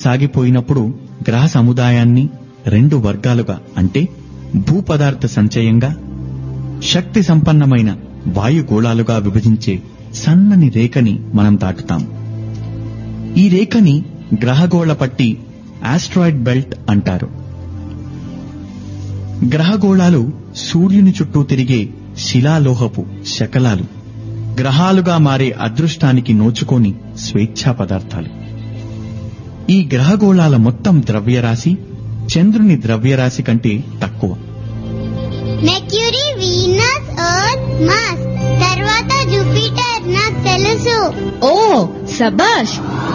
సాగిపోయినప్పుడు గ్రహ సముదాయాన్ని రెండు వర్గాలుగా అంటే భూపదార్థ సంచయంగా శక్తి సంపన్నమైన వాయుగోళాలుగా విభజించే సన్నని రేఖని మనం దాటుతాం ఈ రేఖని గ్రహగోళ పట్టి ఆస్ట్రాయిడ్ బెల్ట్ అంటారు గ్రహగోళాలు సూర్యుని చుట్టూ తిరిగే శిలాలోహపు శకలాలు గ్రహాలుగా మారే అదృష్టానికి నోచుకోని స్వేచ్ఛా పదార్థాలు ఈ గ్రహగోళాల మొత్తం ద్రవ్యరాశి చంద్రుని ద్రవ్యరాశి కంటే తక్కువ మెక్యూరీ వీనస్ ఎర్త్ మార్స్ తర్వాత జూపిటర్ నాకు తెలుసు ఓ సబాష్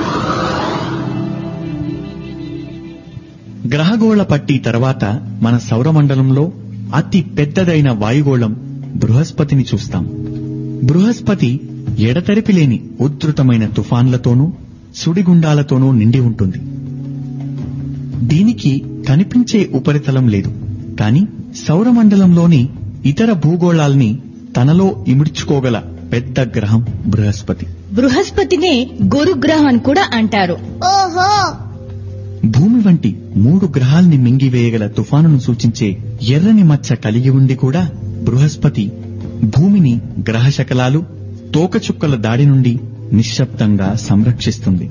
గ్రహగోళ పట్టి తర్వాత మన సౌరమండలంలో అతి పెద్దదైన వాయుగోళం బృహస్పతిని చూస్తాం బృహస్పతి ఎడతెరిపి లేని ఉద్ధృతమైన తుఫాన్లతోనూ సుడిగుండాలతోనూ నిండి ఉంటుంది దీనికి కనిపించే ఉపరితలం లేదు కాని సౌరమండలంలోని ఇతర భూగోళాల్ని తనలో ఇమిడ్చుకోగల పెద్ద గ్రహం బృహస్పతి బృహస్పతినే గురుగ్రహం అని కూడా అంటారు ఓహో భూమి వంటి మూడు గ్రహాల్ని మింగివేయగల తుఫానును సూచించే ఎర్రని మచ్చ కలిగి ఉండి కూడా బృహస్పతి భూమిని గ్రహశకలాలు తోకచుక్కల దాడి నుండి నిశ్శబ్దంగా సంరక్షిస్తుంది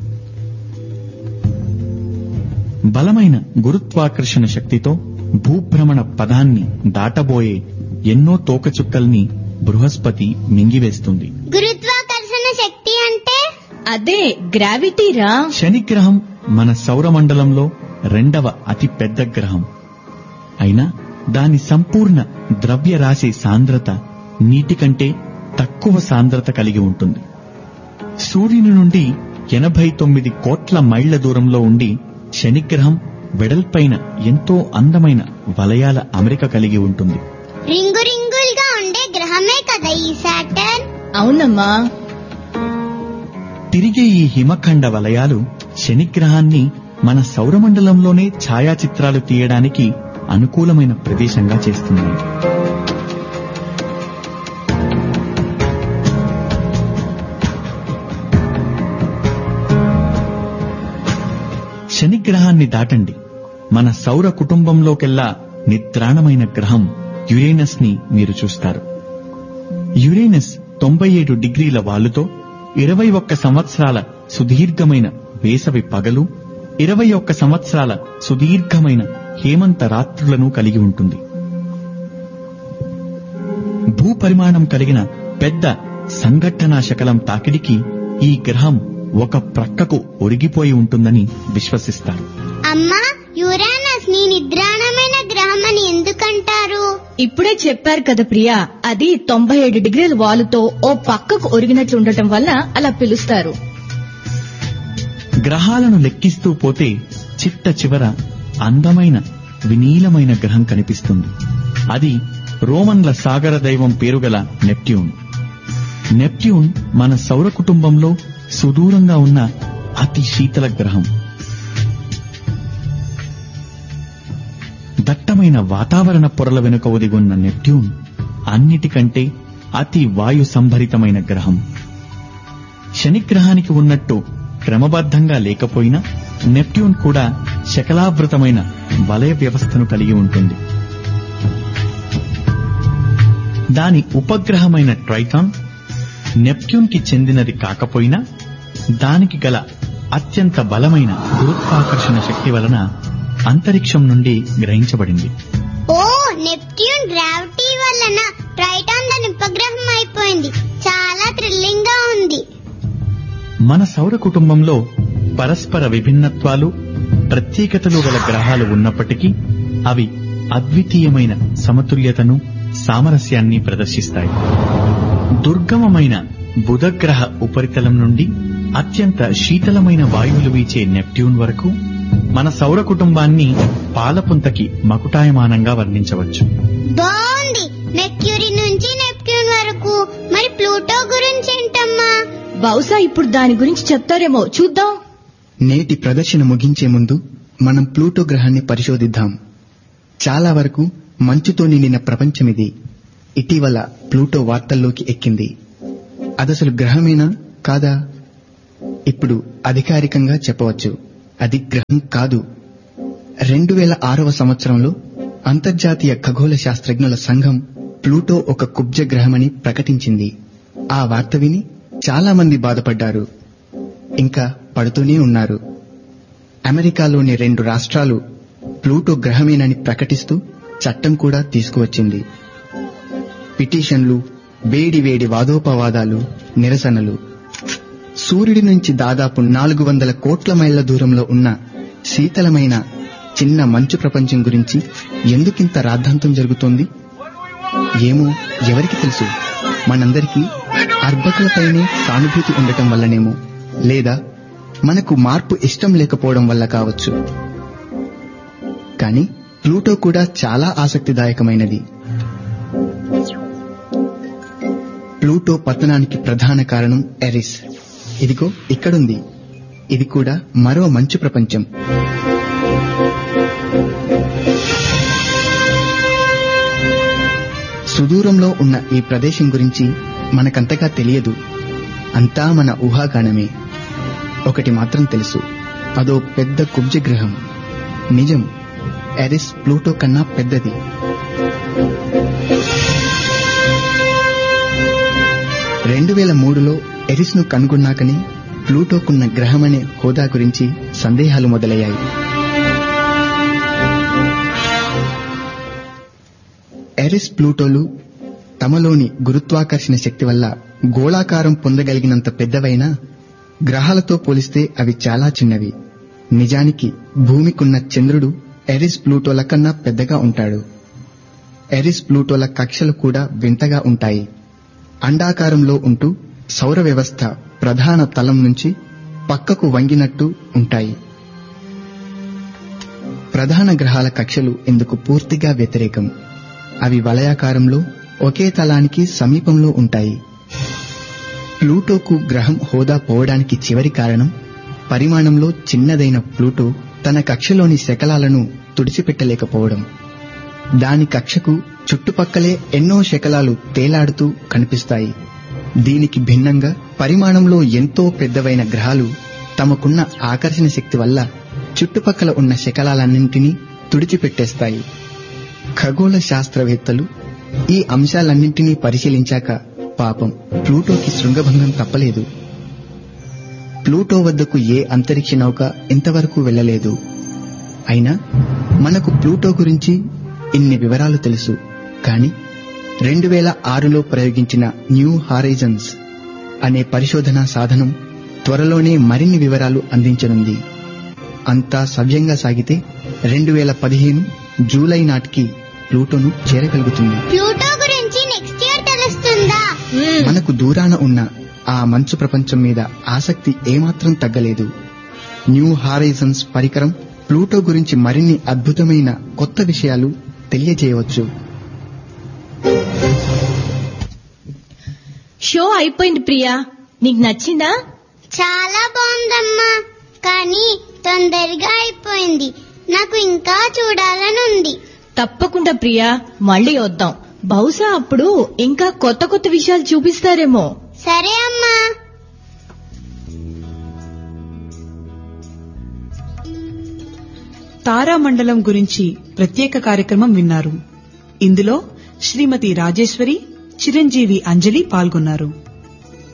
బలమైన గురుత్వాకర్షణ శక్తితో భూభ్రమణ పదాన్ని దాటబోయే ఎన్నో తోకచుక్కల్ని బృహస్పతి మింగివేస్తుంది గురుత్వాకర్షణ శక్తి అంటే అదే గ్రావిటీరా శనిగ్రహం మన సౌరమండలంలో రెండవ అతి పెద్ద గ్రహం అయినా దాని సంపూర్ణ ద్రవ్యరాశి సాంద్రత నీటి కంటే తక్కువ సాంద్రత కలిగి ఉంటుంది సూర్యుని నుండి ఎనభై తొమ్మిది కోట్ల మైళ్ల దూరంలో ఉండి శనిగ్రహం వెడల్పైన ఎంతో అందమైన వలయాల అమరిక కలిగి ఉంటుంది రింగు రింగులుగా ఉండే గ్రహమే కదా ఈ సాటర్న్ అవునమ్మా తిరిగే ఈ హిమఖండ వలయాలు శనిగ్రహాన్ని మన సౌరమండలంలోనే ఛాయాచిత్రాలు తీయడానికి అనుకూలమైన ప్రదేశంగా చేస్తున్నాయి శనిగ్రహాన్ని దాటండి మన సౌర కుటుంబంలోకెల్లా నిద్రాణమైన గ్రహం యురేనస్ ని మీరు చూస్తారు యురేనస్ తొంభై ఏడు డిగ్రీల వాలుతో ఇరవై ఒక్క సంవత్సరాల సుదీర్ఘమైన వేసవి పగలు ఇరవై ఒక్క సంవత్సరాల సుదీర్ఘమైన హేమంత రాత్రులను కలిగి ఉంటుంది భూపరిమాణం కలిగిన పెద్ద సంఘటనా శకలం తాకిడికి ఈ గ్రహం ఒక ప్రక్కకు ఒరిగిపోయి ఉంటుందని విశ్వసిస్తారు అమ్మా యురానస్ నీ నిద్రాణమైన గ్రహం అని ఎందుకంటారు ఇప్పుడే చెప్పారు కదా ప్రియా అది తొంభై ఏడు డిగ్రీల వాలుతో ఓ పక్కకు ఒరిగినట్లు ఉండటం వల్ల అలా పిలుస్తారు గ్రహాలను లెక్కిస్తూ పోతే చిట్ట చివర అందమైన వినీలమైన గ్రహం కనిపిస్తుంది అది రోమన్ల సాగర దైవం పేరుగల నెప్ట్యూన్ నెప్ట్యూన్ మన సౌర కుటుంబంలో సుదూరంగా ఉన్న అతి శీతల గ్రహం దట్టమైన వాతావరణ పొరల వెనుక ఒదిగొన్న నెప్ట్యూన్ అన్నిటికంటే అతి వాయు సంభరితమైన గ్రహం శనిగ్రహానికి ఉన్నట్టు క్రమబద్ధంగా లేకపోయినా నెప్ట్యూన్ కూడా శకలావృతమైన వలయ వ్యవస్థను కలిగి ఉంటుంది దాని ఉపగ్రహమైన ట్రైటాన్ నెప్ట్యూన్ కి చెందినది కాకపోయినా దానికి గల అత్యంత బలమైన గురుత్వాకర్షణ శక్తి వలన అంతరిక్షం నుండి గ్రహించబడింది ఓ నెప్ట్యూన్ గ్రావిటీ వలన ట్రైటాన్ దాని ఉపగ్రహం అయిపోయింది చాలా థ్రిల్లింగ్ గా ఉంది మన సౌర కుటుంబంలో పరస్పర విభిన్నత్వాలు ప్రత్యేకతలు గల గ్రహాలు ఉన్నప్పటికీ అవి అద్వితీయమైన సమతుల్యతను సామరస్యాన్ని ప్రదర్శిస్తాయి దుర్గమమైన బుధగ్రహ ఉపరితలం నుండి అత్యంత శీతలమైన వాయువులు వీచే నెప్ట్యూన్ వరకు మన సౌర కుటుంబాన్ని పాలపుంతకి మకుటాయమానంగా వర్ణించవచ్చు బాగుంది మెక్యూరీ నుంచి నెప్ట్యూన్ వరకు మరి ప్లూటో గురించి ఏంటమ్మా బహుశా ఇప్పుడు దాని గురించి చెప్తారేమో చూద్దాం నేటి ప్రదర్శన ముగించే ముందు మనం ప్లూటో గ్రహాన్ని పరిశోధిద్దాం చాలా వరకు మంచుతో నిండిన ప్రపంచమిది ఇటీవల ప్లూటో వార్తల్లోకి ఎక్కింది అదసలు గ్రహమేనా కాదా ఇప్పుడు అధికారికంగా చెప్పవచ్చు అది గ్రహం కాదు రెండు వేల ఆరవ సంవత్సరంలో అంతర్జాతీయ ఖగోళ శాస్త్రజ్ఞుల సంఘం ప్లూటో ఒక కుబ్జ గ్రహమని ప్రకటించింది ఆ వార్త విని చాలా మంది బాధపడ్డారు ఇంకా పడుతూనే ఉన్నారు అమెరికాలోని రెండు రాష్ట్రాలు ప్లూటో గ్రహమేనని ప్రకటిస్తూ చట్టం కూడా తీసుకువచ్చింది పిటిషన్లు వేడి వేడి వాదోపవాదాలు నిరసనలు సూర్యుడి నుంచి దాదాపు నాలుగు వందల కోట్ల మైళ్ల దూరంలో ఉన్న శీతలమైన చిన్న మంచు ప్రపంచం గురించి ఎందుకింత రాద్ధాంతం జరుగుతోంది ఏమో ఎవరికి తెలుసు మనందరికీ అర్భకులపైనే సానుభూతి ఉండటం వల్లనేమో లేదా మనకు మార్పు ఇష్టం లేకపోవడం వల్ల కావచ్చు కానీ ప్లూటో కూడా చాలా ఆసక్తిదాయకమైనది ప్లూటో పతనానికి ప్రధాన కారణం ఎరిస్ ఇదిగో ఇక్కడుంది ఇది కూడా మరో మంచు ప్రపంచం సుదూరంలో ఉన్న ఈ ప్రదేశం గురించి మనకంతగా తెలియదు అంతా మన ఊహాగానమే ఒకటి మాత్రం తెలుసు అదో పెద్ద కుబ్జ గ్రహం నిజం ఎరిస్ ప్లూటో కన్నా పెద్దది రెండు వేల మూడులో ఎరిస్ ను కనుగొన్నాకనే ప్లూటోకున్న గ్రహమనే హోదా గురించి సందేహాలు మొదలయ్యాయి ఎరిస్ ప్లూటోలు తమలోని గురుత్వాకర్షణ శక్తి వల్ల గోళాకారం పొందగలిగినంత పెద్దవైనా గ్రహాలతో పోలిస్తే అవి చాలా చిన్నవి నిజానికి భూమికున్న చంద్రుడు ఎరిస్ ప్లూటోల కన్నా పెద్దగా ఉంటాడు ఎరిస్ ప్లూటోల కక్షలు కూడా వింతగా ఉంటాయి అండాకారంలో ఉంటూ సౌర వ్యవస్థ ప్రధాన తలం నుంచి పక్కకు వంగినట్టు ఉంటాయి ప్రధాన గ్రహాల కక్షలు ఇందుకు పూర్తిగా వ్యతిరేకం అవి వలయాకారంలో ఒకే తలానికి సమీపంలో ఉంటాయి ప్లూటోకు గ్రహం హోదా పోవడానికి చివరి కారణం పరిమాణంలో చిన్నదైన ప్లూటో తన కక్షలోని శకలాలను తుడిచిపెట్టలేకపోవడం దాని కక్షకు చుట్టుపక్కలే ఎన్నో శకలాలు తేలాడుతూ కనిపిస్తాయి దీనికి భిన్నంగా పరిమాణంలో ఎంతో పెద్దవైన గ్రహాలు తమకున్న ఆకర్షణ శక్తి వల్ల చుట్టుపక్కల ఉన్న శకలాలన్నింటినీ తుడిచిపెట్టేస్తాయి ఖగోళ శాస్త్రవేత్తలు ఈ అంశాలన్నింటినీ పరిశీలించాక పాపం ప్లూటోకి శృంగభంగం తప్పలేదు ప్లూటో వద్దకు ఏ అంతరిక్ష నౌక ఇంతవరకు వెళ్ళలేదు అయినా మనకు ప్లూటో గురించి ఇన్ని వివరాలు తెలుసు కానీ రెండు వేల ఆరులో ప్రయోగించిన న్యూ హారైజన్స్ అనే పరిశోధనా సాధనం త్వరలోనే మరిన్ని వివరాలు అందించనుంది అంతా సవ్యంగా సాగితే రెండు వేల పదిహేను జూలై నాటికి ప్లూటోను చేరగలుగుతుంది ప్లూటో గురించి నెక్స్ట్ ఇయర్ తెలుస్తుందా మనకు దూరాన ఉన్న ఆ మంచు ప్రపంచం మీద ఆసక్తి ఏమాత్రం తగ్గలేదు న్యూ హారైజన్స్ పరికరం ప్లూటో గురించి మరిన్ని అద్భుతమైన కొత్త విషయాలు తెలియజేయవచ్చు షో అయిపోయింది ప్రియా నీకు నచ్చిందా చాలా బాగుందమ్మా కానీ తొందరగా అయిపోయింది నాకు ఇంకా చూడాలని ఉంది తప్పకుండా ప్రియా మళ్ళీ వద్దాం బహుశా అప్పుడు ఇంకా కొత్త కొత్త విషయాలు చూపిస్తారేమో సరే అమ్మా తారామండలం గురించి ప్రత్యేక కార్యక్రమం విన్నారు ఇందులో శ్రీమతి రాజేశ్వరి చిరంజీవి అంజలి పాల్గొన్నారు